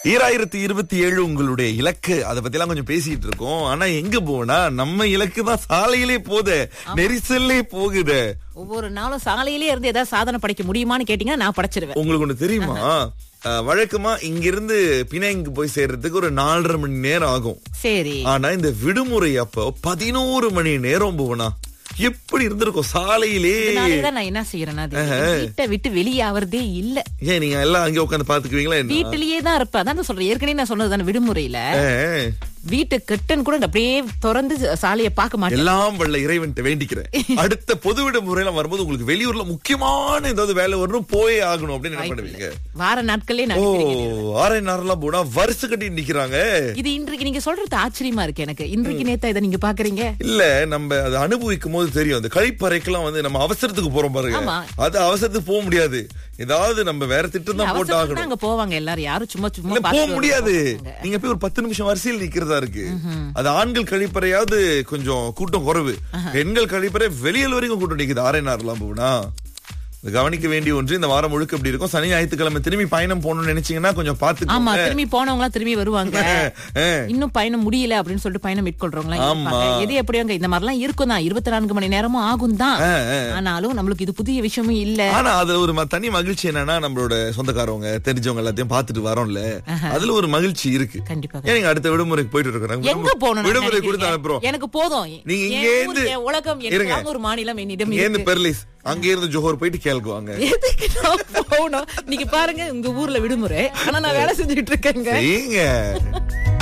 ஈராயிரத்தி இருபத்தி ஏழு உங்களுடைய இலக்கு அதை பத்தி எல்லாம் கொஞ்சம் பேசிட்டு இருக்கோம் ஆனா எங்க போனா நம்ம இலக்கு தான் சாலையிலே போகுது நெரிசல்லே போகுது ஒவ்வொரு நாளும் சாலையிலே இருந்து ஏதாவது சாதனை படைக்க முடியுமான்னு கேட்டீங்கன்னா நான் படைச்சிருவேன் உங்களுக்கு ஒண்ணு தெரியுமா அஹ், வழக்கமா இங்கிருந்து பிணைங்கு போய் சேர்றதுக்கு ஒரு நாலரை மணி நேரம் ஆகும் சரி ஆனா இந்த விடுமுறை அப்போ பதினோரு மணி நேரம் போவனா எப்படி இருந்திருக்கும் சாலையிலே இதனாலதான் நான் என்ன செய்யறேன்னா அது வீட்டை விட்டு வெளியே ஆவறதே இல்ல ஏன் நீங்க எல்லாம் அங்கே உட்காந்து பாத்துக்குவீங்களா என்ன வீட்டிலேயே தான் இருப்பேன் அதான் சொல்றேன் ஏற்கனவே நான் சொன்னது தானே விடுமுறையில அஹ், வீட்டு கட்டன் கூட அப்படியே திறந்து சாலையை பார்க்க மாட்டேன் எல்லாம் வல்ல இறைவன்ட்ட வேண்டிக்கிறேன் அடுத்த பொது விடுமுறையில வரும்போது உங்களுக்கு வெளியூர்ல முக்கியமான ஏதாவது வேலை வரணும் போயே ஆகணும் அப்படின்னு என்ன பண்ணுவீங்க வார நாட்களே ஓ நான் இருக்கிறேன். ஆரை நேரம்லாம் போனா வருஷ கட்டி நிக்கிறாங்க இது இன்றைக்கு நீங்க சொல்றது ஆச்சரியமா இருக்கு எனக்கு இன்றைக்கு நேத்தா இதை நீங்க பாக்குறீங்க இல்ல நம்ம அதை அனுபவிக்கும் போது தெரியும் அந்த கழிப்பறைக்கெல்லாம் வந்து நம்ம அவசரத்துக்கு போறோம் பாருங்க ஆமா. அது அவசரத்துக்கு போக முடியாது ஏதாவது நம்ம வேற திட்டம் தான் போட்டு அவசரத்துக்கு ஆகணும் தான் அங்க போவாங்க எல்லாரும் யாரும் சும்மா சும்மா இல்ல போக பார்த்துட்டு முடியாது வருவாங்க. நீங்க போய் ஒரு பத்து நிமிஷம் வரிசையில் நிக்கிறதா இருக்கு அது ஆண்கள் கழிப்பறையாவது கொஞ்சம் கூட்டம் குறைவு பெண்கள் கழிப்பறை வெளியில் வரைக்கும் கூட்டம் நிக்குது ஆரே நார்லாம் போனா இது கவனிக்க வேண்டிய ஒன்று இந்த வாரம் முழுக்க எப்படி இருக்கும் சனி ஞாயிற்றுக்கிழமை திரும்பி பயணம் போகணும்னு நினைச்சீங்கன்னா கொஞ்சம் ஆமா பாத்துக்கோங்க திரும்பி போனவங்க எல்லாம் திரும்பி வருவாங்க அஹ், இன்னும் பயணம் முடியல அப்படின்னு சொல்லிட்டு பயணம் மேற்கொள்றவங்க எல்லாம் ஆமா. இருப்பாங்க. எது எப்படியோங்க இந்த மாதிரி எல்லாம் இருக்கும் தான் இருபத்தி நான்கு மணி நேரமும் ஆகும் தான் அஹ், அஹ். ஆனாலும் நம்மளுக்கு இது புதிய விஷயமும் இல்ல ஆனா அதுல ஒரு ம- தனி மகிழ்ச்சி என்னன்னா நம்மளோட சொந்தக்காரவங்க தெரிஞ்சவங்க எல்லாத்தையும் பாத்துட்டு வரோம்ல அதுல ஒரு மகிழ்ச்சி இருக்கு கண்டிப்பா ஏன் நீங்க அடுத்த விடுமுறைக்கு போயிட்டு இருக்கிறாங்க எங்க போகணும் விடுமுறை கொடுத்து அனுப்புறோம் எனக்கு போதும் நீங்க என் இங்கே ஊர், இருந்து என் உலகம் இருங்க. என் ஒரு மாநிலம் என்னிடம் இங்க இருந்து இருக்கு பெர்லிஸ் அங்க இருந்து ஜோஹர் போயிட்டு கேள்குவாங்க எதுக்கு நான் போகணும் நீங்க பாருங்க உங்க ஊர்ல விடுமுறை ஆனா நான் வேலை செஞ்சுட்டு இருக்கேங்க செய்யுங்க